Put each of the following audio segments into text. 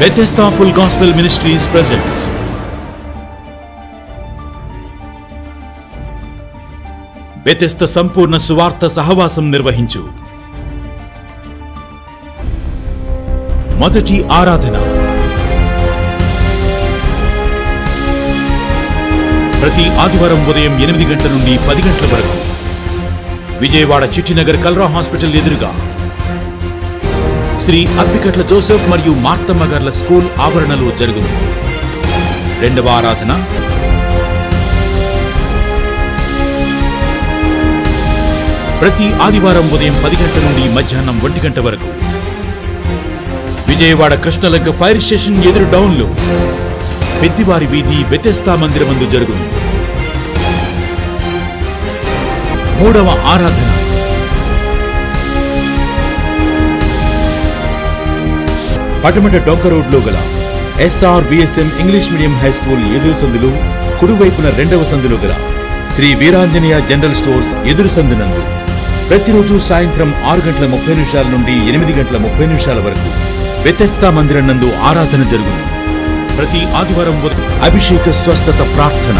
Bethesda Full Gospel Ministries presents Bethesda సంపూర్ణ సువార్త సహవాసం నిర్వహించు మొదటి ఆరాధన ప్రతి ఆదివారం ఉదయం ఎనిమిది గంటల నుండి పది గంటల వరకు విజయవాడ చిట్టినగర్ కల్రా హాస్పిటల్ ఎదురుగా శ్రీ అప్పికట్ల జోసెఫ్ మరియు మార్తమ్మ గార్ల స్కూల్ ఆవరణలో జరుగును రెండవ ఆరాధన ప్రతి ఆదివారం ఉదయం పది గంటల నుండి మధ్యాహ్నం ఒంటి గంట వరకు విజయవాడ కృష్ణలంక ఫైర్ స్టేషన్ ఎదురు డౌన్లో పెద్దివారి వీధి బెతెస్తా మందిరమందు జరుగును మూడవ ఆరాధన పటమట డొంక రోడ్లో గల SR VSM English medium high school ఎదురు సందులు కుడివైపున రెండవ సందులో గల శ్రీ వీరాంజనేయ జనరల్ స్టోర్స్ ఎదురు సందునందు ప్రతిరోజు సాయంత్రం ఆరు గంటల ముప్పై నిమిషాల నుండి ఎనిమిది గంటల ముప్పై నిమిషాల వరకు వ్యతస్థా మందిరం నందు ఆరాధన జరుగును ప్రతి ఆదివారం ఉదయం అభిషేక స్వస్థత ప్రార్థన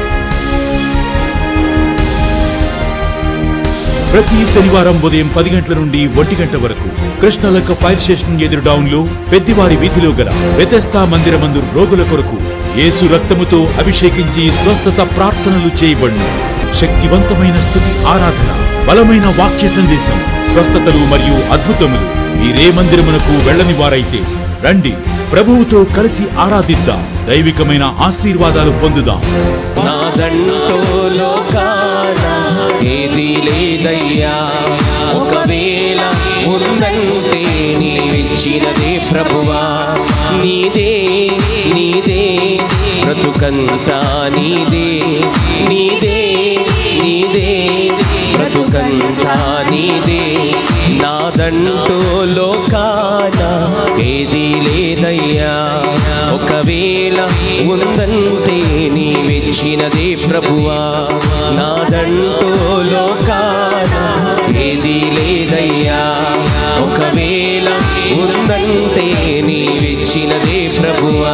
ప్రతి శనివారం ఉదయం పది గంటల నుండి ఒంటి గంట వరకు కృష్ణలక్క ఫైర్ స్టేషన్ ఎదురు డౌన్లో పెద్దివారి వీధిలో గల వ్యతస్థా మందిరమందు రోగుల కొరకు యేసు రక్తముతో అభిషేకించి స్వస్థత ప్రార్థనలు చేయబడును శక్తివంతమైన స్థుతి ఆరాధన బలమైన వాక్య సందేశం స్వస్థతలు మరియు అద్భుతములు మీరే మందిరమునకు వెళ్ళని వారైతే రండి ప్రభువుతో కలిసి ఆరాధిద్దాం దైవికమైన ఆశీర్వాదాలు పొందుదాం నాదంటూ లోకాన ఏది లేదయ్యా ఒకవేళ ఉందంటే నీవిచ్చినదే ప్రభువా నీదే నీదే బ్రతుకంతా నీదే నీదే నీదే బ్రతుకంతా నీదే నాదంటూ లోకాన ఏది లేదయ్యా ఒకవేళ ఉందంటే నీవిచ్చినదే ప్రభువా నాదంటూ లోకాన ఏది లేదయ్యా ఒకవేళ ఉందంటే నీవిచ్చినదే ప్రభువా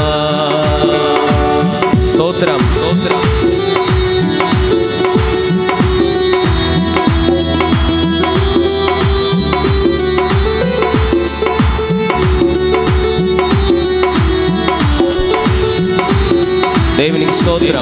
స్తోత్రం స్తోత్రం దేవునికి స్తోత్రం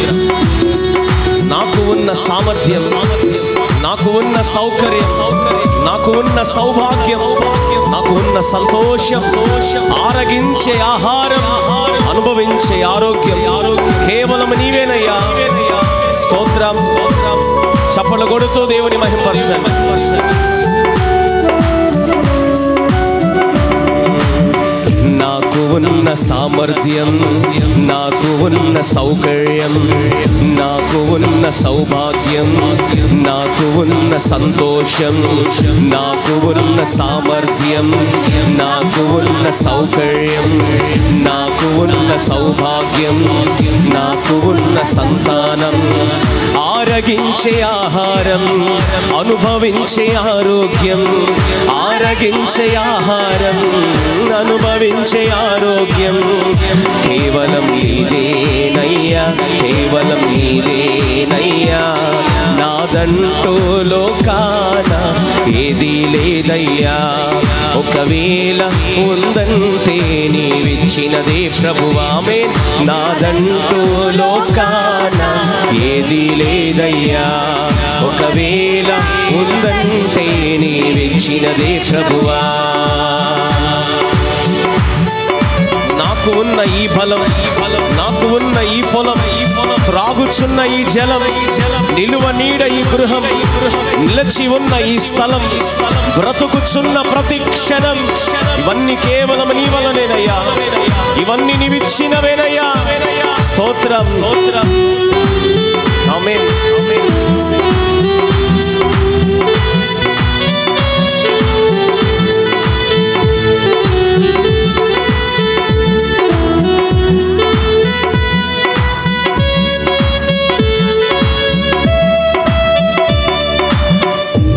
నాకు ఉన్న సామర్థ్యం నాకు ఉన్న సౌకర్యం నాకు ఉన్న సౌభాగ్యం నాకు ఉన్న సంతోషం ఆరగించే ఆహారం అనుభవించే ఆరోగ్యం కేవలం నీవేనయ్యా స్తోత్రం స్తోత్రం చప్పలు కొడుతూ దేవుని మహింపరచండి నాకు ఉన్న సామర్థ్యం నాకు ఉన్న సౌకర్యం నాకు ఉన్న సౌభాగ్యం నాకు ఉన్న సంతోషం నాకు ఉన్న సామర్థ్యం నాకు ఉన్న సౌకర్యం నాకు ఉన్న సౌభాగ్యం నాకు ఉన్న సంతానం ఆరగించే ఆహారం అనుభవించే ఆరోగ్యం ఆరగించే ఆహారం అనుభవించే ఆరోగ్యం కేవలం నీదేనయ్యా కేవలం నీదేనయ్యా నాదంటూ లోకాన ఏది లేదయ్యా ఒకవేళ ఉందంటే నీవిచ్చినదే ప్రభువామే నాదంటూ లోకాన ఏది లేదయ్యా ఒకవేళ ఉందంటే నీవిచ్చినదే ప్రభువా నాకు ఉన్న ఈ బలం నాకు ఉన్న ఈ పొలం త్రాగుచున్న ఈ జలం నిలువ నీడ ఈ గృహం నిలచి ఉన్న ఈ స్థలం బ్రతుకుచున్న ప్రతి క్షణం ఇవన్నీ కేవలం నీ వలనేనయ్యా ఇవన్నీ నీవిచ్చినవేనయ్యా స్తోత్రం స్తోత్రం ఆమేన్ ఆమేన్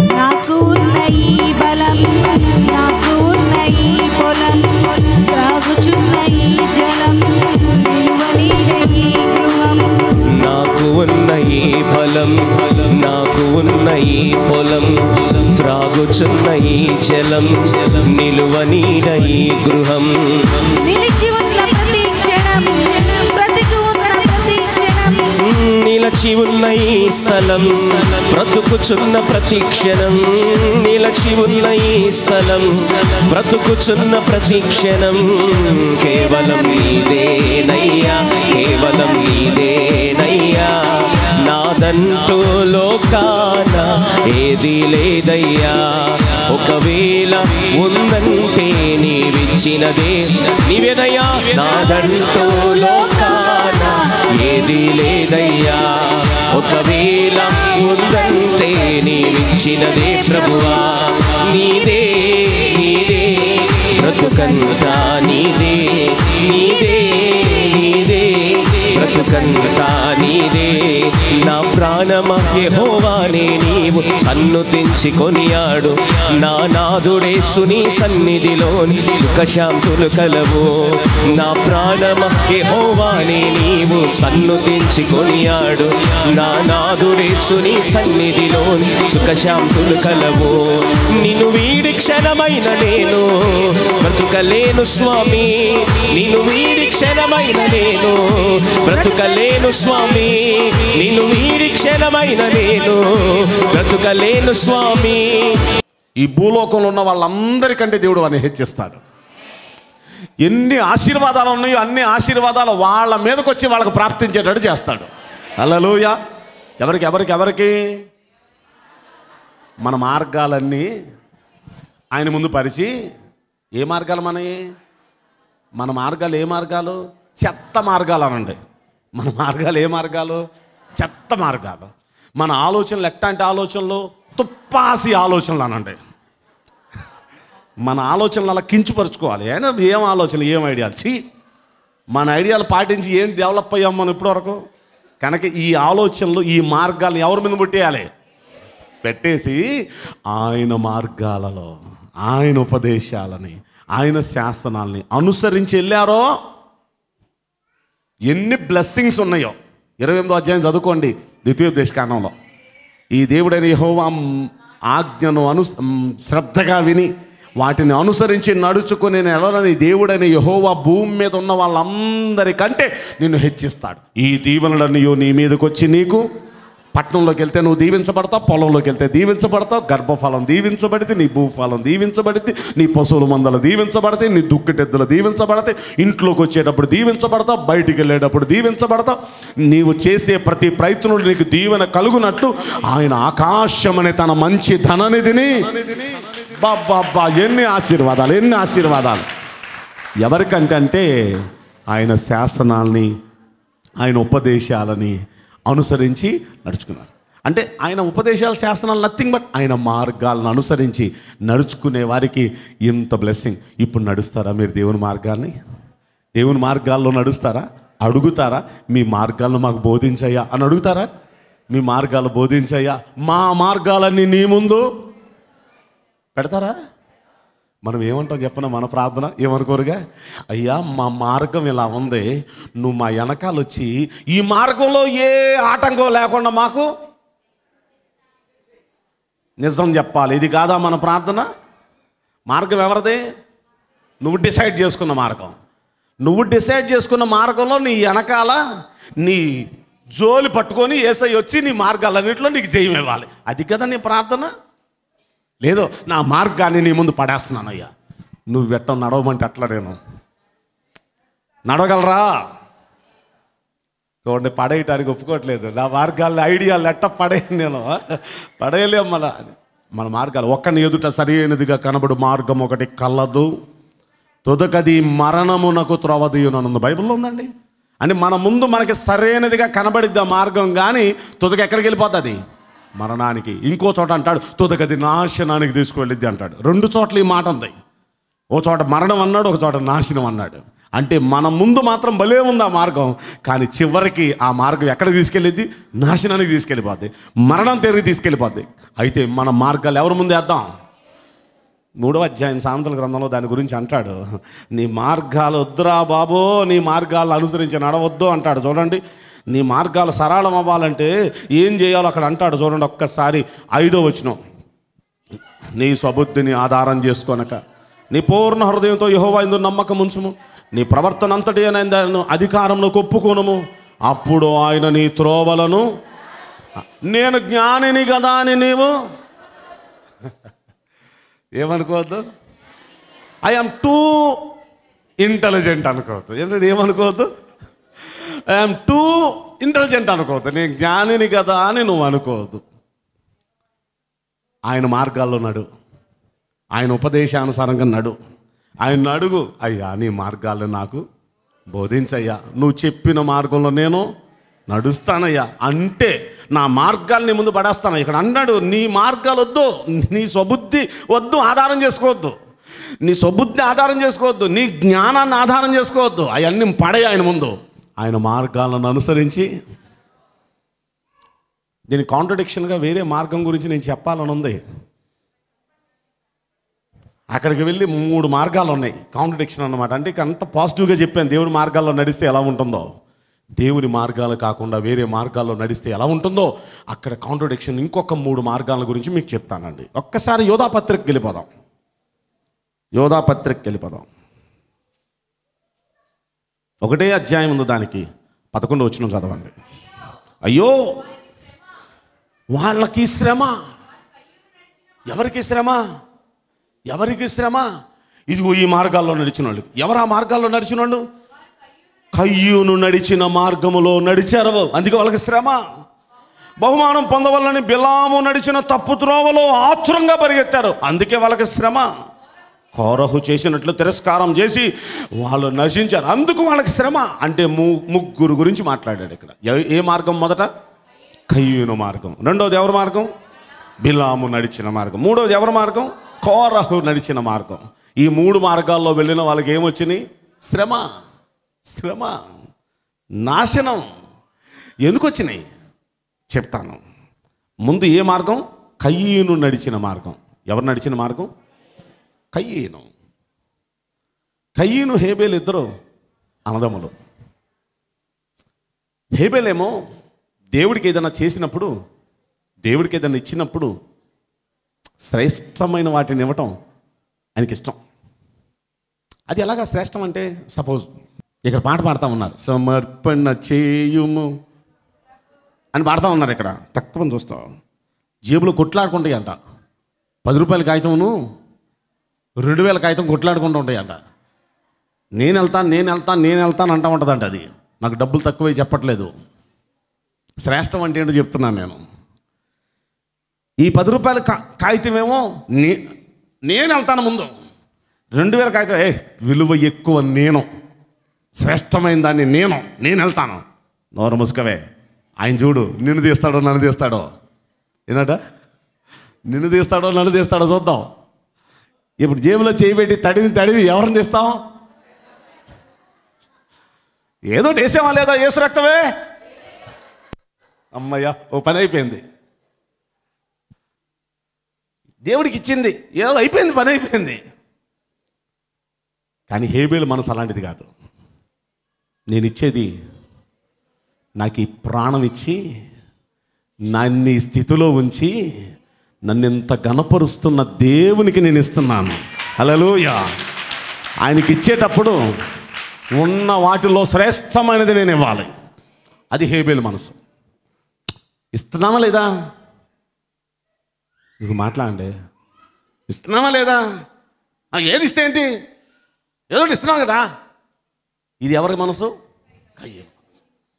నాకు ఉన్న ఈ బలం నాకు ఉన్న ఈ పొలం త్రాగు ఈ పొలం త్రాగుచున్న ఈ జలం నిలువ నీడ ఈ గృహం నిలిచి ఉన్న ప్రతి క్షణం బ్రతికి ఉన్న ప్రతి క్షణం నిలచి ఉన్న ఈ స్థలం బ్రతుకుచున్న ప్రతి క్షణం నిలచి ఉన్న ఈ స్థలం బ్రతుకుచున్న ప్రతి క్షణం కేవలం నీదేనయ్యా కేవలం నీదేనయ్యా నాదంటూ లోకాన ఏది లేదయ్యా ఒకవేళ ఉందంటే నీవిచ్చినదే నీవేదయ్యా నాదంటూ లోకాన ఏది లేదయ్యా ఒకవేళ ఉందంటే నీవిచ్చినదే ప్రభువా నీదే నీదే బ్రతుకంతా నీదే నీదే నీదే బ్రతుకంతా నీదే నా ప్రాణమ యెహోవానే నీవు సన్నుతించి కొనియాడు నా నాదుడే సుని సన్నిధిలోని సుఖశాంతులు కలవు నా ప్రాణమ యెహోవానే నీవు సన్నుతించి కొనియాడు నా నాదుడే సుని సన్నిధిలోని సుఖశాంతులు కలవు నిన్ను వీడి క్షణమైన నేను బ్రతుకలేను స్వామి నిన్ను వీడి క్షణమైన నేను బ్రతుకలేను స్వామి నిన్ను వీడి క్షణమైన నేను బ్రతుకలేను స్వామి ఈ భూలోకంలో ఉన్న వాళ్ళందరికంటే దేవుడు అని హెచ్చిస్తాడు ఎన్ని ఆశీర్వాదాలు ఉన్నాయో అన్ని ఆశీర్వాదాలు వాళ్ళ మీదకి వచ్చి వాళ్ళకి ప్రాప్తించేటట్టు చేస్తాడు అలలోయ ఎవరికి ఎవరికి ఎవరికి మన మార్గాలన్నీ ఆయన ముందు పరిచి ఏ మార్గాలు మనవి మన మార్గాలు ఏ మార్గాలు చెత్త మార్గాలు అనండి మన మార్గాలు ఏ మార్గాలు చెత్త మార్గాలు మన ఆలోచనలు ఎట్లాంటి ఆలోచనలు తుప్పాసి ఆలోచనలు అనండి మన ఆలోచనలు అలా కించుపరుచుకోవాలి అయినా ఏం ఆలోచనలు ఏం ఐడియాలు చీ మన ఐడియాలు పాటించి ఏం డెవలప్ అయ్యాం మనం ఇప్పటివరకు కనుక ఈ ఆలోచనలు ఈ మార్గాలను ఎవరి మీద పుట్టేయాలి పెట్టేసి ఆయన మార్గాలలో ఆయన ఉపదేశాలని ఆయన శాసనాలని అనుసరించి వెళ్ళారో ఎన్ని బ్లెస్సింగ్స్ ఉన్నాయో ఇరవై ఎనిమిదో అధ్యాయం చదువుకోండి ద్వితీయోపదేశ కాండంలో ఈ దేవుడైన యెహోవా ఆజ్ఞను అను శ్రద్ధగా విని వాటిని అనుసరించి నడుచుకుని నెలని దేవుడైన యెహోవా భూమి మీద ఉన్న వాళ్ళందరికంటే నిన్ను హెచ్చిస్తాడు ఈ దీవెనలన్నీ నీ మీదకి వచ్చి నీకు పట్టణంలోకి వెళ్తే నువ్వు దీవించబడతావు పొలంలోకి వెళ్తే దీవించబడతావు గర్భఫలం దీవించబడితే నీ భూఫలం దీవించబడితే నీ పశువుల మందలు దీవించబడతాయి నీ దుక్కిటెద్దులు దీవించబడతాయి ఇంట్లోకి వచ్చేటప్పుడు దీవించబడతావు బయటికి వెళ్ళేటప్పుడు దీవించబడతావు నీవు చేసే ప్రతి ప్రయత్నంలో నీకు దీవెన కలుగునట్లు ఆయన ఆకాశం అనే తన మంచి ధననిధిని బాబ్బా ఎన్ని ఆశీర్వాదాలు ఎన్ని ఆశీర్వాదాలు ఎవరికంటే అంటే ఆయన శాసనాల్ని ఆయన ఉపదేశాలని అనుసరించి నడుచుకున్నారు అంటే ఆయన ఉపదేశాల శాసనాలు నథింగ్ బట్ ఆయన మార్గాలను అనుసరించి నడుచుకునే వారికి ఇంత బ్లెస్సింగ్ ఇప్పుడు నడుస్తారా మీరు దేవుని మార్గాన్ని దేవుని మార్గాల్లో నడుస్తారా అడుగుతారా మీ మార్గాలను మాకు బోధించయ్యా అని అడుగుతారా మీ మార్గాలు బోధించయ్యా మా మార్గాలన్నీ నీ ముందు పెడతారా మనం ఏమంటాం చెప్పన మన ప్రార్థన ఏమనుకోరుగా అయ్యా మా మార్గం ఇలా ఉంది నువ్వు మా వెనకాల వచ్చి ఈ మార్గంలో ఏ ఆటంకం లేకుండా మాకు నిజం చెప్పాలి ఇది కాదా మన ప్రార్థన మార్గం ఎవరిది నువ్వు డిసైడ్ చేసుకున్న మార్గం నువ్వు డిసైడ్ చేసుకున్న మార్గంలో నీ వెనకాల నీ జోలి పట్టుకొని ఏసై వచ్చి నీ మార్గాలన్నింటిలో నీకు జయం ఇవ్వాలి అది కదా నీ ప్రార్థన లేదో నా మార్గాన్ని నీ ముందు పడేస్తున్నానయ్యా నువ్వు వెట్ట నడవమంటే అట్లా నేను నడవగలరా చూడండి పడేయటానికి ఒప్పుకోవట్లేదు నా మార్గాల్లో ఐడియాలు ఎట్ట పడేయను నేను పడేయలేం మన మన మార్గాలు ఒక్కని ఎదుట సరి అయినదిగా కనబడు మార్గం ఒకటి కలదు తుదకది మరణమునకు త్రవదీయుననుంది బైబిల్లో ఉందండి అంటే మన ముందు మనకి సరైనదిగా కనబడిద్ది ఆ మార్గం కానీ తుదక ఎక్కడికి వెళ్ళిపోతుంది మరణానికి ఇంకో చోట అంటాడు తుదకది నాశనానికి తీసుకువెళ్ళిద్ది అంటాడు రెండు చోట్ల ఈ మాట ఉంది ఓ చోట మరణం అన్నాడు ఒక చోట నాశనం అన్నాడు అంటే మన ముందు మాత్రం భలే ఉంది ఆ మార్గం కానీ చివరికి ఆ మార్గం ఎక్కడికి తీసుకెళ్ళిద్ది నాశనానికి తీసుకెళ్ళిపోద్ది మరణం తిరిగి తీసుకెళ్ళిపోద్ది అయితే మన మార్గాలు ఎవరి ముందు వేద్దాం మూడవ అధ్యాయం సామెతల గ్రంథంలో దాని గురించి అంటాడు నీ మార్గాలు వద్దురా బాబో నీ మార్గాలు అనుసరించి నడవద్దు అంటాడు చూడండి నీ మార్గాలు సరళం అవ్వాలంటే ఏం చేయాలో అక్కడ అంటాడు చూడండి ఒక్కసారి ఐదో వచనం నీ స్వబుద్ధిని ఆధారం చేసుకొనక నీ పూర్ణ హృదయంతో యహోవా ఇందు నమ్మకం ఉంచుము నీ ప్రవర్తన అంతటి ఆయన అధికారంలో ఒప్పుకోనము అప్పుడు ఆయన నీ త్రోవలను నేను జ్ఞానిని కదా అని నీవు ఏమనుకోవద్దు ఐఎమ్ టూ ఇంటెలిజెంట్ అనుకోవద్దు ఏంటంటే ఏమనుకోవద్దు ఐఎమ్ టూ ఇంటెలిజెంట్ అనుకోవద్దు నేను జ్ఞానిని కదా అని నువ్వు అనుకోవద్దు ఆయన మార్గాల్లో నడు ఆయన ఉపదేశానుసారంగా నడు ఆయన అడుగు అయ్యా నీ మార్గాలు నాకు బోధించయ్యా నువ్వు చెప్పిన మార్గంలో నేను నడుస్తానయ్యా అంటే నా మార్గాల్ని ముందు పడేస్తాను ఇక్కడ అన్నాడు నీ మార్గాలు వద్దు నీ స్వబుద్ధి వద్దు ఆధారం చేసుకోవద్దు నీ స్వబుద్ధి ఆధారం చేసుకోవద్దు నీ జ్ఞానాన్ని ఆధారం చేసుకోవద్దు అవన్నీ పడే ఆయన ముందు ఆయన మార్గాలను అనుసరించి దీని కాంట్రడిక్షన్గా వేరే మార్గం గురించి నేను చెప్పాలని ఉంది అక్కడికి వెళ్ళి మూడు మార్గాలు ఉన్నాయి కాంట్రడిక్షన్ అన్నమాట అంటే ఇక అంత పాజిటివ్గా చెప్పాను దేవుడి మార్గాల్లో నడిస్తే ఎలా ఉంటుందో దేవుని మార్గాలు కాకుండా వేరే మార్గాల్లో నడిస్తే ఎలా ఉంటుందో అక్కడ కాంట్రడిక్షన్ ఇంకొక మూడు మార్గాల గురించి మీకు చెప్తానండి ఒక్కసారి యోధా పత్రికకి వెళ్ళిపోదాం యోధా పత్రికకి వెళ్ళిపోదాం ఒకటే అధ్యాయం ఉంది దానికి పదకొండు వచ్చిన చదవండి అయ్యో వాళ్ళకి శ్రమ ఎవరికి శ్రమ ఎవరికి శ్రమ ఇదిగో ఈ మార్గాల్లో నడిచిన వాళ్ళు ఎవరు ఆ మార్గాల్లో నడిచిన వాళ్ళు కయ్యూను నడిచిన మార్గములో నడిచారు అందుకే వాళ్ళకి శ్రమ బహుమానం పొందవలని బిలాము నడిచిన తప్పు త్రోవలో ఆతురంగా పరిగెత్తారు అందుకే వాళ్ళకి శ్రమ కోరహు చేసినట్లు తిరస్కారం చేసి వాళ్ళు నశించారు అందుకు వాళ్ళకి శ్రమ అంటే ము ముగ్గురు గురించి మాట్లాడాడు ఇక్కడ ఏ- ఏ మార్గం మొదట కయ్యూను మార్గం రెండవది ఎవరి మార్గం బిలాము నడిచిన మార్గం మూడవది ఎవరి మార్గం కోరహు నడిచిన మార్గం ఈ మూడు మార్గాల్లో వెళ్ళిన వాళ్ళకి ఏమొచ్చినాయి శ్రమ శ్రమ నాశనం ఎందుకు వచ్చినాయి చెప్తాను ముందు ఏ మార్గం కయ్యను నడిచిన మార్గం ఎవరు నడిచిన మార్గం కయ్యను కయ్యను హేబేలు ఇద్దరు అన్నదమ్ములు హేబేలేమో దేవుడికి ఏదైనా చేసినప్పుడు దేవుడికి ఏదైనా ఇచ్చినప్పుడు శ్రేష్టమైన వాటిని ఇవ్వటం ఆయనకి ఇష్టం అది ఎలాగా శ్రేష్టం అంటే సపోజ్ ఇక్కడ పాట పాడుతూ ఉన్నారు సమర్పణ చేయుము అని పాడుతూ ఉన్నారు ఇక్కడ తక్కువ చూస్తాం జేబులో కొట్లాడుకుంటాయి అంట పది రూపాయల కాగితమును రెండు వేల కాగితం కొట్లాడుకుంటూ ఉంటాయంట నేను వెళ్తాను నేను వెళ్తాను నేను వెళ్తాను అంటూ ఉంటుందంట అది నాకు డబ్బులు తక్కువే చెప్పట్లేదు శ్రేష్టం అంటే ఏంటో చెప్తున్నాను నేను ఈ పది రూపాయల కా కాగితం ఏమో నే నేను వెళ్తాను ముందు రెండు వేల కాగితం ఏ విలువ ఎక్కువ నేను శ్రేష్టమైన దాన్ని నేను నేను వెళ్తాను నోరు ముసుకవే ఆయన చూడు నిన్ను తీస్తాడో నన్ను తీస్తాడో ఏనట నిన్ను తీస్తాడో నన్ను తీస్తాడో చూద్దాం ఇప్పుడు జేబులో చేయబెట్టి తడివి తడివి ఎవరిని తీస్తాం ఏదో వేసామా లేదా ఏసు రక్తమే అమ్మయ్య ఓ పని అయిపోయింది దేవుడికి ఇచ్చింది ఏదో అయిపోయింది పని అయిపోయింది కానీ హేబేలు మనసు అలాంటిది కాదు నేను ఇచ్చేది నాకు ఈ ప్రాణం ఇచ్చి నన్ను ఈ స్థితిలో ఉంచి నన్ను ఇంత గణపరుస్తున్న దేవునికి నేను ఇస్తున్నాను హల్లెలూయ ఆయనకి ఇచ్చేటప్పుడు ఉన్న వాటిలో శ్రేష్టమైనది నేను ఇవ్వాలి అది హేబేలు మనసు ఇస్తున్నామా లేదా మీకు మాట్లాడండి ఇస్తున్నామా లేదా ఆ, ఏది ఇస్తే ఏంటి ఏదో ఒకటి ఇస్తున్నాం కదా ఇది ఎవరి మనసు కయ్యను మనసు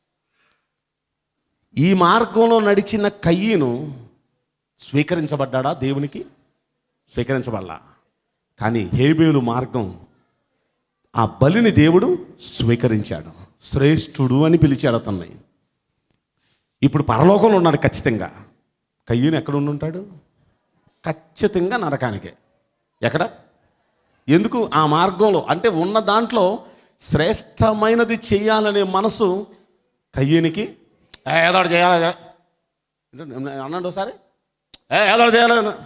ఈ మార్గంలో నడిచిన కయ్యను స్వీకరించబడ్డాడా దేవునికి స్వీకరించబడలా కానీ హేబేలు మార్గం ఆ బలిని దేవుడు స్వీకరించాడు శ్రేష్ఠుడు అని పిలిచాడు అతన్ని ఇప్పుడు పరలోకంలో ఉన్నాడు ఖచ్చితంగా కయ్యను ఎక్కడ ఉండి ఉంటాడు ఖచ్చితంగా నరకానికే ఎక్కడ ఎందుకు ఆ మార్గంలో అంటే ఉన్న దాంట్లో శ్రేష్టమైనది చేయాలనే మనసు కయ్యనికి "ఏ, ఏదో ఒకటి చేయాలి ఏంటంటే, అన్నాడు ఒకసారి "ఏ, ఏదో ఒకటి చేయాలి అన్న."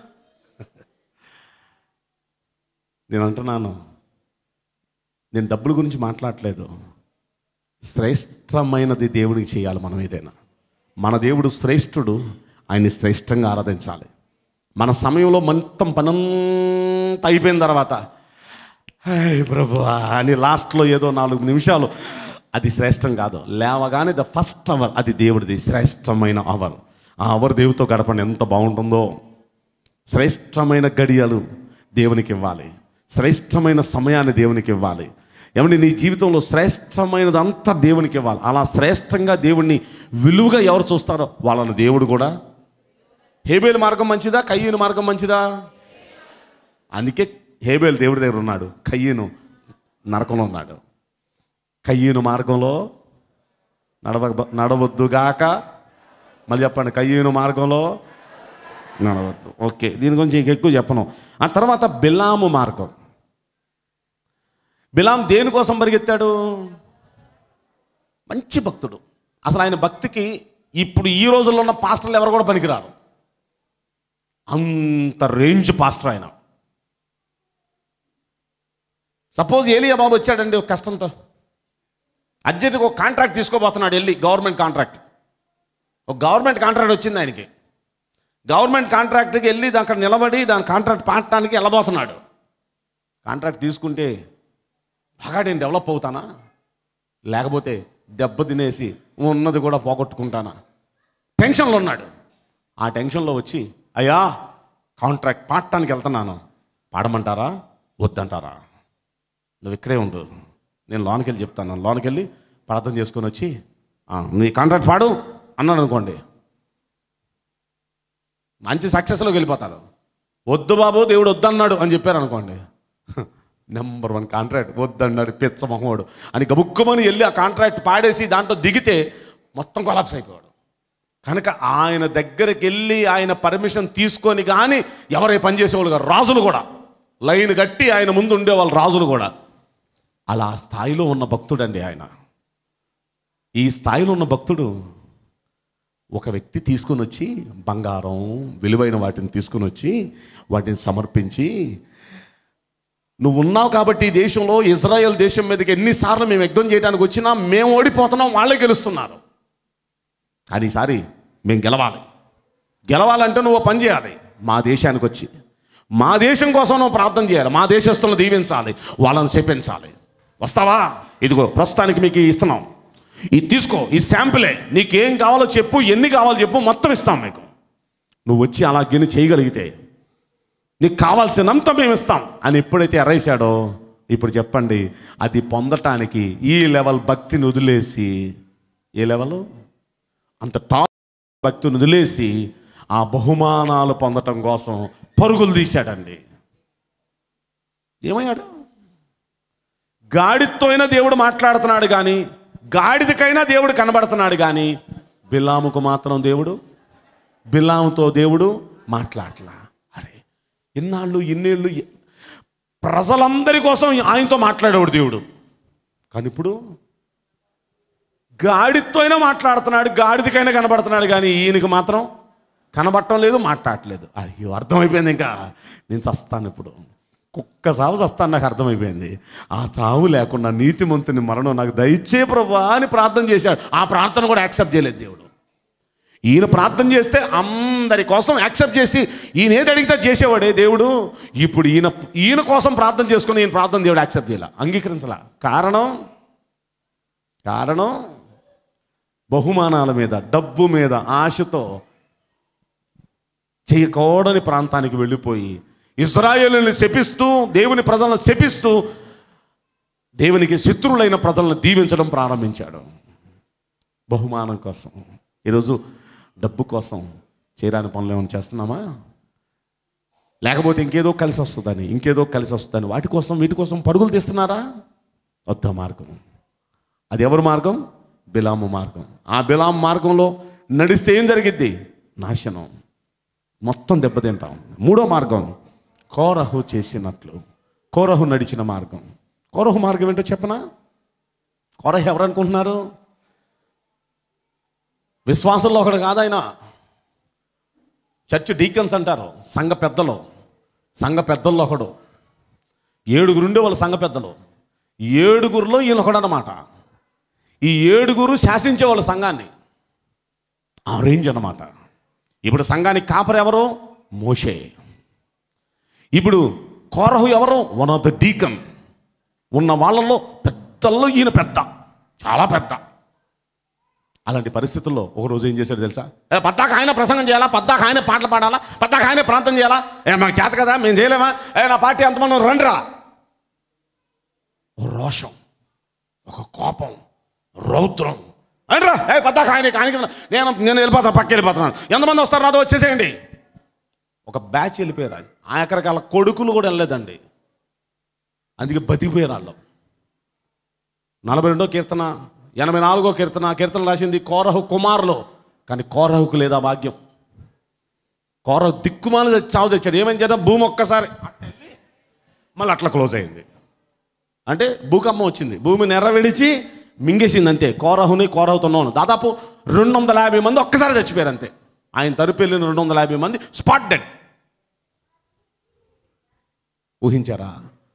నేను అంటున్నాను నేను డబ్బుల గురించి మాట్లాడట్లేదు శ్రేష్టమైనది దేవునికి చేయాలి మనం ఏదైనా మన దేవుడు శ్రేష్ఠుడు ఆయన్ని శ్రేష్టంగా ఆరాధించాలి మన సమయంలో మొత్తం పనంతా అయిపోయిన తర్వాత హే ప్రభు అని లాస్ట్లో ఏదో నాలుగు నిమిషాలు అది శ్రేష్టం కాదు లేవగానే ద ఫస్ట్ అవర్ అది దేవుడిది శ్రేష్టమైన అవర్ ఆ అవర్ దేవుతో గడపండి ఎంత బాగుంటుందో శ్రేష్టమైన గడియలు దేవునికి ఇవ్వాలి శ్రేష్టమైన సమయాన్ని దేవునికి ఇవ్వాలి ఏమంటే నీ జీవితంలో శ్రేష్టమైనదంతా దేవునికి ఇవ్వాలి అలా శ్రేష్టంగా దేవుణ్ణి విలువగా ఎవరు చూస్తారో వాళ్ళని దేవుడు కూడా హేబేలు మార్గం మంచిదా కయ్యూని మార్గం మంచిదా అందుకే హేబేలు దేవుడి దగ్గర ఉన్నాడు కయ్యూను నరకంలో ఉన్నాడు కయ్యూను మార్గంలో నడవ నడవద్దుగాక మళ్ళీ చెప్పండి కయ్యూను మార్గంలో నడవద్దు ఓకే దీని గురించి ఇంక ఎక్కువ చెప్పను ఆ తర్వాత బిలాము మార్గం బిలాం దేనికోసం పరిగెత్తాడు మంచి భక్తుడు అసలు ఆయన భక్తికి ఇప్పుడు ఈ రోజుల్లో ఉన్న పాస్టర్లు ఎవరు కూడా పనికిరారు అంత రేంజ్ పాస్టర్ ఆయన సపోజ్ ఏలియా బాబు వచ్చాడండి ఒక కష్టంతో అర్జెంట్గా ఒక కాంట్రాక్ట్ తీసుకోబోతున్నాడు వెళ్ళి గవర్నమెంట్ కాంట్రాక్ట్ ఒక గవర్నమెంట్ కాంట్రాక్ట్ వచ్చింది ఆయనకి గవర్నమెంట్ కాంట్రాక్ట్కి వెళ్ళి అక్కడ నిలబడి దాని కాంట్రాక్ట్ పాడటానికి వెళ్ళబోతున్నాడు కాంట్రాక్ట్ తీసుకుంటే బాగా నేను డెవలప్ అవుతానా లేకపోతే దెబ్బ తినేసి ఉన్నది కూడా పోగొట్టుకుంటానా టెన్షన్లో ఉన్నాడు ఆ టెన్షన్లో వచ్చి అయ్యా కాంట్రాక్ట్ పాడటానికి వెళ్తున్నాను పాడమంటారా వద్దంటారా నువ్వు ఇక్కడే ఉండు నేను లోనికి వెళ్ళి చెప్తాను లోనికి వెళ్ళి ప్రార్థన చేసుకొని వచ్చి "ఆ, నీ కాంట్రాక్ట్ పాడు అన్నాను అనుకోండి మంచి సక్సెస్లోకి వెళ్ళిపోతారు వద్దు బాబు దేవుడు వద్దన్నాడు అని చెప్పారు అనుకోండి నెంబర్ వన్ కాంట్రాక్ట్ వద్దన్నాడు పిచ్చ మొహోడు అని గబుక్కుమని వెళ్ళి ఆ కాంట్రాక్ట్ పాడేసి దాంట్లో దిగితే మొత్తం కొలాప్స్ అయిపోయాడు కనుక ఆయన దగ్గరికి వెళ్ళి ఆయన పర్మిషన్ తీసుకొని కానీ ఎవరై పనిచేసేవాళ్ళు కాదు రాజులు కూడా లైన్ కట్టి ఆయన ముందు ఉండేవాళ్ళు రాజులు కూడా అలా ఆ స్థాయిలో ఉన్న భక్తుడండి ఆయన ఈ స్థాయిలో ఉన్న భక్తుడు ఒక వ్యక్తి తీసుకొని వచ్చి బంగారం విలువైన వాటిని తీసుకొని వచ్చి వాటిని సమర్పించి నువ్వు ఉన్నావు కాబట్టి ఈ దేశంలో ఇజ్రాయెల్ దేశం మీదకి ఎన్నిసార్లు మేము యుద్ధం చేయడానికి వచ్చినా మేము ఓడిపోతున్నాం వాళ్ళే గెలుస్తున్నారు కానీ ఈసారి మేము గెలవాలి గెలవాలంటే నువ్వు పని చేయాలి మా దేశానికి వచ్చి మా దేశం కోసం నువ్వు ప్రార్థన చేయాలి మా దేశస్తులను దీవించాలి వాళ్ళని చెప్పించాలి వస్తావా ఇదిగో ప్రస్తుతానికి మీకు ఇస్తున్నాం ఇది తీసుకో ఈ శాంపులే నీకేం కావాలో చెప్పు ఎన్ని కావాలో చెప్పు మొత్తం ఇస్తాం మీకు నువ్వు వచ్చి అలా గిని చేయగలిగితే నీకు కావాల్సినంత మేము ఇస్తాం అని ఎప్పుడైతే ఎర్రేశాడో ఇప్పుడు చెప్పండి అది పొందటానికి ఈ లెవెల్ భక్తిని వదిలేసి ఏ లెవెల్ అంత టాప్ భక్తిని వదిలేసి ఆ బహుమానాలు పొందటం కోసం పరుగులు తీశాడండి ఏమయ్యాడు గాడితో అయినా దేవుడు మాట్లాడుతున్నాడు కానీ గాడిదకైనా దేవుడు కనబడుతున్నాడు కానీ బిలాముకు మాత్రం దేవుడు బిలాముతో దేవుడు మాట్లాడలా అరే ఇన్నాళ్ళు ఇన్నేళ్ళు ఎ- ప్రజలందరి కోసం ఆయనతో మాట్లాడేవాడు దేవుడు కానీ ఇప్పుడు గాడితో అయినా మాట్లాడుతున్నాడు గాడిదకైనా కనబడుతున్నాడు కానీ ఈయనకి మాత్రం కనబడటం లేదు మాట్లాడట్లేదు అయ్యో అర్థమైపోయింది ఇంకా నేను చస్తాను ఇప్పుడు కుక్క సాగు చస్తాను నాకు అర్థమైపోయింది ఆ చావు లేకుండా నీతిమంతుని మరణం నాకు దయచే ప్రభా అని ప్రార్థన చేశాడు ఆ ప్రార్థన కూడా యాక్సెప్ట్ చేయలేదు దేవుడు ఈయన ప్రార్థన చేస్తే అందరి కోసం యాక్సెప్ట్ చేసి ఈయన ఏది అడిగితే అది చేసేవాడే దేవుడు ఇప్పుడు ఈయన ఈయన కోసం ప్రార్థన చేసుకుని ఈయన ప్రార్థన దేవుడు యాక్సెప్ట్ చేయాల అంగీకరించాల కారణం కారణం బహుమానాల మీద డబ్బు మీద ఆశతో చేయకూడని ప్రాంతానికి వెళ్ళిపోయి ఇజ్రాయేలుని శపిస్తూ దేవుని ప్రజలను శపిస్తూ దేవునికి శత్రువులైన ప్రజలను దీవించడం ప్రారంభించాడు బహుమానం కోసం ఈరోజు డబ్బు కోసం చేయరాని పనులు ఏమైనా చేస్తున్నామా లేకపోతే ఇంకేదో కలిసి వస్తుందని ఇంకేదో కలిసి వస్తుందని వాటి కోసం వీటి కోసం పరుగులు తీస్తున్నారా వద్ద మార్గం అది ఎవరి మార్గం బిలాము మార్గం ఆ బిలాం మార్గంలో నడిస్తే ఏం జరిగిద్ది నాశనం మొత్తం దెబ్బతింటాం మూడో మార్గం కోరహు చేసినట్లు కోరహు నడిచిన మార్గం కోరహు మార్గం ఏంటో చెప్పనా కోరహు ఎవరు అనుకుంటున్నారు విశ్వాసంలో ఒకడు కాదాయన చర్చ్ డీకన్స్ అంటారు సంఘ పెద్దలు సంఘ పెద్దల్లో ఒకడు ఏడుగురు ఉండే వాళ్ళు సంఘ పెద్దలు ఏడుగురిలో ఈయన ఒకడు అనమాట ఈ ఏడుగురు శాసించేవాళ్ళు సంఘాన్ని ఆ రేంజ్ అన్నమాట ఇప్పుడు సంఘానికి కాపరి ఎవరు మోషే ఇప్పుడు కోరహు ఎవరు వన్ ఆఫ్ ద డీకన్ ఉన్న వాళ్ళలో పెద్దల్లో ఈయన పెద్ద చాలా పెద్ద అలాంటి పరిస్థితుల్లో ఒక రోజు ఏం చేశాడు తెలుసా ఏ పద్దాక ఆయన ప్రసంగం చేయాలా పద్దాక ఆయన పాటలు పాడాలా పద్దాక ఆయన ప్రాంతం చేయాలా ఏ మాకు చేత కదా మేము చేయలేమా ఏ నా పార్టీ అంతమంది రండిరా ఓ రోషం ఒక కోపం రౌద్రం అండ్రా ఏ పద్దాక ఆయన ఆయనకి నేను నేను వెళ్ళిపోతాను పక్క వెళ్ళిపోతున్నాను ఎంతమంది వస్తారు నాతో వచ్చేసేయండి ఒక బ్యాచ్ వెళ్ళిపోయారు ఆయన ఆ రకరకాల కొడుకులు కూడా వెళ్ళలేదండి అందుకే బతికిపోయారు వాళ్ళు నలభై రెండో కీర్తన ఎనభై నాలుగో కీర్తన కీర్తన రాసింది కోరహు కుమారులు కానీ కోరహుకు లేదా భాగ్యం కోరహు దిక్కుమాల చావు తెచ్చాడు ఏమేం చేద్దాం భూమి ఒక్కసారి మళ్ళీ అట్లా క్లోజ్ అయింది అంటే భూకంపం వచ్చింది భూమి నెర్ర విడిచి మింగేసింది అంతే కోరహుని కోరహుతున్నాను దాదాపు రెండు వందల యాభై మంది ఒక్కసారి చచ్చిపోయారు అంతే ఆయన తరపు వెళ్ళిన రెండు వందల యాభై మంది స్పాట్ డెడ్ ఊహించారా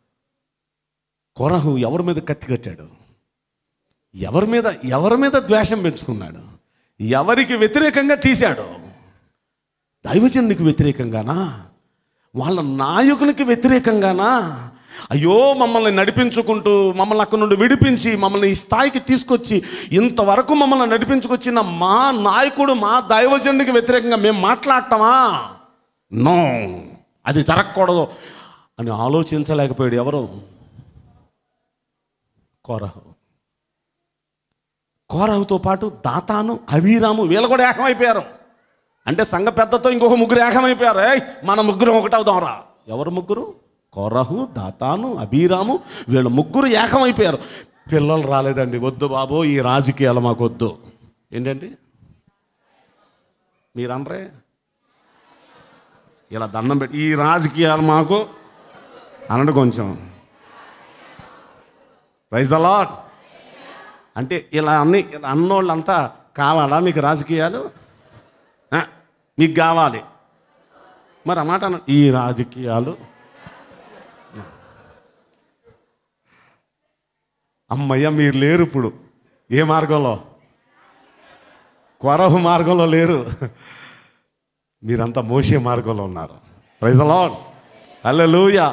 కోరహు ఎవరి మీద కత్తి కట్టాడు ఎవరి మీద ఎవరి మీద ద్వేషం పెంచుకున్నాడు ఎవరికి వ్యతిరేకంగా తీశాడు దైవజనునికి వ్యతిరేకంగానా వాళ్ళ నాయకునికి వ్యతిరేకంగానా అయ్యో మమ్మల్ని నడిపించుకుంటూ మమ్మల్ని అక్కడి నుండి విడిపించి మమ్మల్ని ఈ స్థాయికి తీసుకొచ్చి ఇంతవరకు మమ్మల్ని నడిపించుకొచ్చిన మా నాయకుడు మా దైవజనుడికి వ్యతిరేకంగా మేము మాట్లాడటమా నో అది జరగకూడదు అని ఆలోచించలేకపోయాడు ఎవరు కోరహు కోరహుతో పాటు దాతాను అవీరాము వీళ్ళు కూడా ఏకమైపోయారు అంటే సంఘ పెద్దతో ఇంకొక ముగ్గురు ఏకమైపోయారు ఏయ్ మన ముగ్గురు ఒకటవుదాంరా ఎవరు ముగ్గురు కోరహు దాతాను అబీరాము వీళ్ళ ముగ్గురు ఏకమైపోయారు పిల్లలు రాలేదండి వద్దు బాబు ఈ రాజకీయాలు మాకు వద్దు ఏంటండి మీరనరే ఇలా దండం పెట్టి ఈ రాజకీయాలు మాకు అనండి కొంచెం ప్రైజ్ అలాట్ అంటే ఇలా అన్ని ఇలా అన్నోళ్ళంతా కావాలా మీకు రాజకీయాలు ఆ, మీకు కావాలి మరి ఆ మాట అన్న ఈ రాజకీయాలు అమ్మయ్య మీరు లేరు ఇప్పుడు ఏ మార్గంలో కొరహు మార్గంలో లేరు మీరంతా మోసే మార్గంలో ఉన్నారు ప్రైజ్ లాడ్ హల్లెలూయా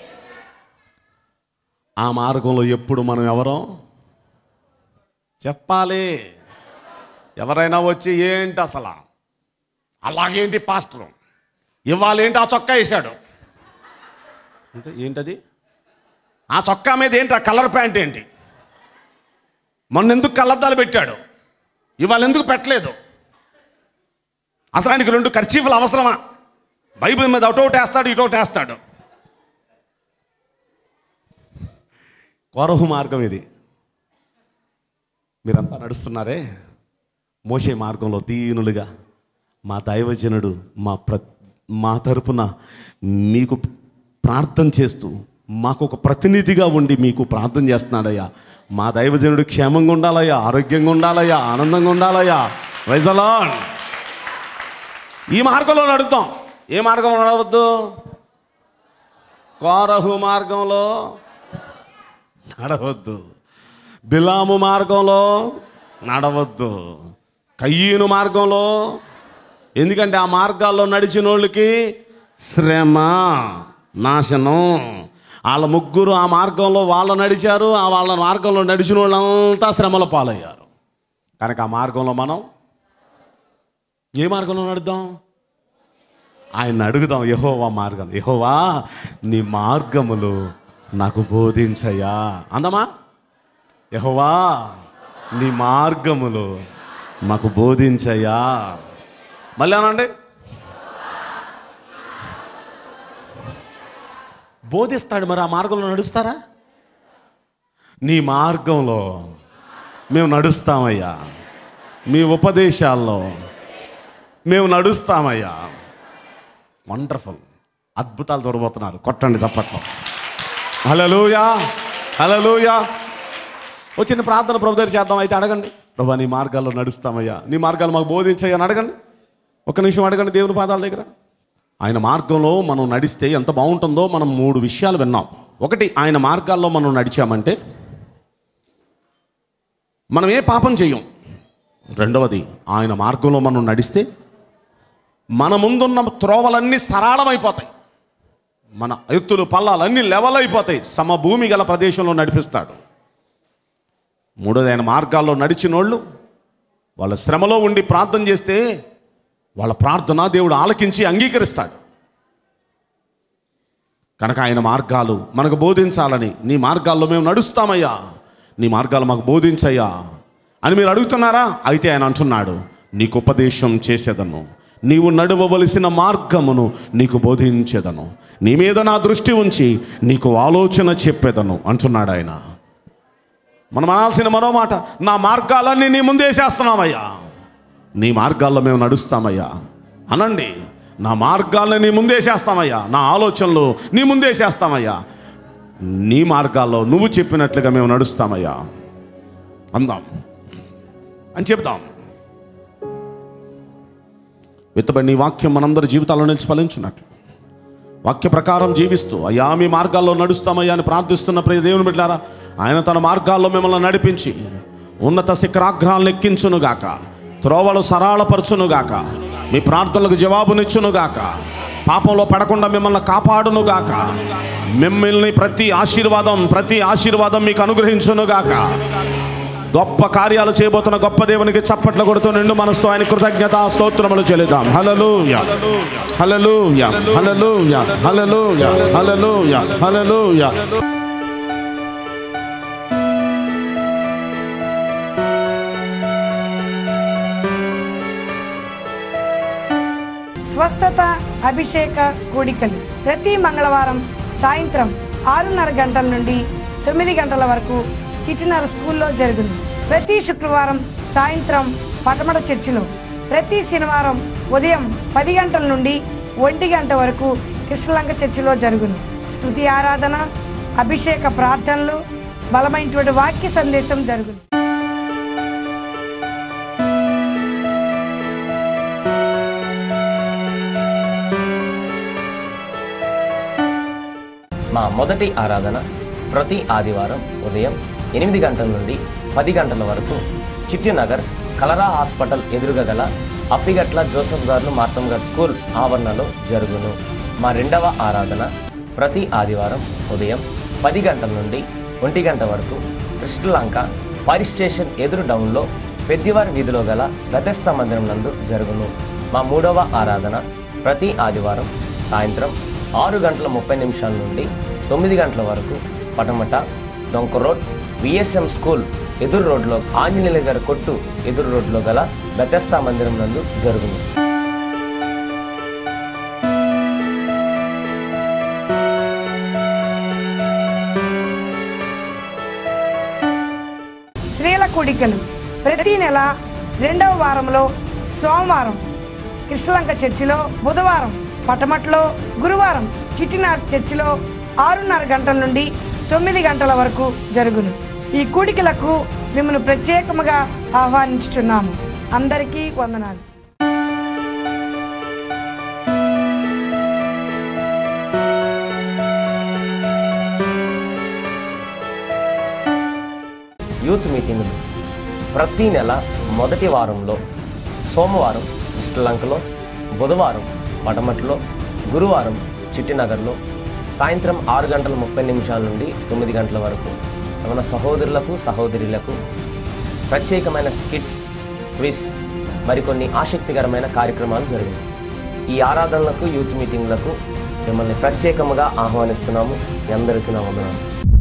ఆ మార్గంలో ఎప్పుడు మనం ఎవరం చెప్పాలి ఎవరైనా వచ్చి ఏంటి అసలు అలాగేంటి పాస్టర్ ఇవాళ ఏంటి ఆ చొక్కా వేశాడు అంటే ఏంటది ఆ చొక్కా మీద ఏంటి ఆ కలర్ ప్యాంట్ ఏంటి మొన్న ఎందుకు కళ్ళద్దాలు పెట్టాడు ఇవాళ ఎందుకు పెట్టలేదు అసలు ఆయనకి రెండు ఖర్చీఫులు అవసరమా బైబిల్ మీద అటోటి వేస్తాడు ఇటోటి వేస్తాడు కొరహు మార్గం ఇది మీరంతా నడుస్తున్నారే మోసే మార్గంలో దీనులుగా మా దైవజనుడు మా ప్ర మా తరపున మీకు ప్రార్థన చేస్తూ మాకు ఒక ప్రతినిధిగా ఉండి మీకు ప్రార్థన చేస్తున్నాడయ్యా మా దైవజనుడు క్షేమంగా ఉండాలయ్యా ఆరోగ్యంగా ఉండాలయ్యా ఆనందంగా ఉండాలయ్యా వైజలాన్ ఈ మార్గంలో నడుద్దాం ఏ మార్గంలో నడవద్దు కోరహు మార్గంలో నడవద్దు బిలాము మార్గంలో నడవద్దు కయ్యను మార్గంలో ఎందుకంటే ఆ మార్గాల్లో నడిచిన వాళ్ళకి శ్రమ నాశనం వాళ్ళ ముగ్గురు ఆ మార్గంలో వాళ్ళు నడిచారు ఆ వాళ్ళ మార్గంలో నడిచిన వాళ్ళంతా శ్రమల పాలయ్యారు కనుక ఆ మార్గంలో మనం ఏ మార్గంలో నడుద్దాం ఆయన అడుగుదాం యహోవా మార్గం యహోవా నీ మార్గములు నాకు బోధించయ్యా అందమా యహోవా నీ మార్గములు మాకు బోధించయ్యా మళ్ళీ అనండి బోధిస్తాడు మరి ఆ మార్గంలో నడుస్తారా నీ మార్గంలో మేము నడుస్తామయ్యా మీ ఉపదేశాల్లో మేము నడుస్తామయ్యా వండర్ఫుల్ అద్భుతాలు చూడబోతున్నారు కొట్టండి చప్పట్లో హలలుయా హలలుయా ఓ చిన్న ప్రార్థన ప్రభు దగ్గర చేద్దాం అయితే అడగండి ప్రభా నీ మార్గాల్లో నడుస్తామయ్యా నీ మార్గాలు మాకు బోధించయ్యా అని అడగండి ఒక నిమిషం అడగండి దేవుని పాదాల దగ్గర ఆయన మార్గంలో మనం నడిస్తే ఎంత బాగుంటుందో మనం మూడు విషయాలు విన్నాం ఒకటి ఆయన మార్గాల్లో మనం నడిచామంటే మనం ఏ పాపం చేయం రెండవది ఆయన మార్గంలో మనం నడిస్తే మన ముందున్న త్రోవలన్నీ సరళమైపోతాయి మన ఎత్తులు పల్లాలన్నీ లెవెల్ అయిపోతాయి సమభూమి గల ప్రదేశంలో నడిపిస్తాడు మూడోది ఆయన మార్గాల్లో నడిచినోళ్ళు వాళ్ళ శ్రమలో ఉండి ప్రార్థన చేస్తే వాళ్ళ ప్రార్థన దేవుడు ఆలకించి అంగీకరిస్తాడు కనుక ఆయన మార్గాలు మనకు బోధించాలని నీ మార్గాల్లో మేము నడుస్తామయ్యా నీ మార్గాలు మాకు బోధించయ్యా అని మీరు అడుగుతున్నారా అయితే ఆయన అంటున్నాడు నీకు ఉపదేశం చేసేదను నీవు నడవవలసిన మార్గమును నీకు బోధించేదను నీ మీద నా దృష్టి ఉంచి నీకు ఆలోచన చెప్పేదను అంటున్నాడు ఆయన మనం అనాల్సిన మరో మాట నా మార్గాలన్నీ నీ ముందేసేస్తున్నామయ్యా నీ మార్గాల్లో మేము నడుస్తామయ్యా అనండి నా మార్గాలను నీ ముందేసేస్తామయ్యా నా ఆలోచనలు నీ ముందేసేస్తామయ్యా నీ మార్గాల్లో నువ్వు చెప్పినట్లుగా మేము నడుస్తామయ్యా అందాం అని చెప్దాం విత్తబడి నీ వాక్యం మనందరి జీవితాల్లో నిలిచి ఫలించున్నట్లు వాక్య ప్రకారం జీవిస్తూ అయ్యా మీ మార్గాల్లో నడుస్తామయ్యా అని ప్రార్థిస్తున్న ప్రియ దేవుని బిడ్డారా ఆయన తన మార్గాల్లో మిమ్మల్ని నడిపించి ఉన్నత శిఖరాగ్రహాలను ఎక్కించునుగాక త్రోవలు సరళపరచునుగాక మీ ప్రార్థనలకు జవాబునిచ్చునుగాక పాపంలో పడకుండా మిమ్మల్ని కాపాడునుగాక మిమ్మల్ని ప్రతి ఆశీర్వాదం ప్రతి ఆశీర్వాదం మీకు అనుగ్రహించునుగాక గొప్ప కార్యాలు చేయబోతున్న గొప్ప దేవునికి చప్పట్లు కొడుతూ నిండు మనసుతో ఆయన కృతజ్ఞత స్తోత్రములు చెల్లిద్దాం హల్లెలూయా హల్లెలూయా హల్లెలూయా హల్లెలూయా హల్లెలూయా హల్లెలూయా స్వస్థత అభిషేక కూడికలు ప్రతి మంగళవారం సాయంత్రం ఆరున్నర గంటల నుండి తొమ్మిది గంటల వరకు చిటినర స్కూల్లో జరుగును ప్రతి శుక్రవారం సాయంత్రం పటమట చర్చిలో ప్రతి శనివారం ఉదయం పది గంటల నుండి ఒంటి గంట వరకు కృష్ణలంక చర్చిలో జరుగును స్తుతి ఆరాధన అభిషేక ప్రార్థనలు బలమైనటువంటి వాక్య సందేశం జరుగును మా మొదటి ఆరాధన ప్రతి ఆదివారం ఉదయం ఎనిమిది గంటల నుండి పది గంటల వరకు చిట్టినగర్ కలరా హాస్పిటల్ ఎదురుగా గల అప్పిగట్ల జోసఫ్ గారు మార్తం గారు స్కూల్ ఆవరణలో జరుగును మా రెండవ ఆరాధన ప్రతి ఆదివారం ఉదయం పది గంటల నుండి ఒంటి గంట వరకు కృష్ణలంక ఫైర్ స్టేషన్ ఎదురు డౌన్లో పెద్దివారి వీధిలో గల గతస్థ మందిరం నందు జరుగును మా మూడవ ఆరాధన ప్రతి ఆదివారం సాయంత్రం ఆరు గంటల ముప్పై నిమిషాల నుండి తొమ్మిది గంటల వరకు పటమట డొంక రోడ్ విఎస్ఎం స్కూల్ ఎదురు రోడ్లో ఆంజనేయుల గారి కొట్టు ఎదురు రోడ్లో గల గతస్థ మందిరం నందు జరుగును స్త్రీల కూడికలు ప్రతి నెల రెండవ వారంలో సోమవారం కృష్ణలంక చర్చిలో బుధవారం పటమట్లో గురువారం చిట్టినార్ చర్చిలో ఆరున్నర గంటల నుండి తొమ్మిది గంటల వరకు జరుగును ఈ కూడికలకు మిమ్మల్ని ప్రత్యేకముగా ఆహ్వానించుచున్నాము అందరికీ వందనాలు యూత్ మీటింగులు ప్రతి నెల మొదటి వారంలో సోమవారం శ్రీలంకలో బుధవారం పటమట్లో గురువారం చిట్టినగర్లో సాయంత్రం ఆరు గంటల ముప్పై నిమిషాల నుండి తొమ్మిది గంటల వరకు మన సహోదరులకు సహోదరులకు ప్రత్యేకమైన స్కిట్స్ క్విజ్ మరికొన్ని ఆసక్తికరమైన కార్యక్రమాలు జరిగాయి ఈ ఆరాధనలకు యూత్ మీటింగ్లకు మిమ్మల్ని ప్రత్యేకముగా ఆహ్వానిస్తున్నాము మీ అందరికీ నా వందనాలు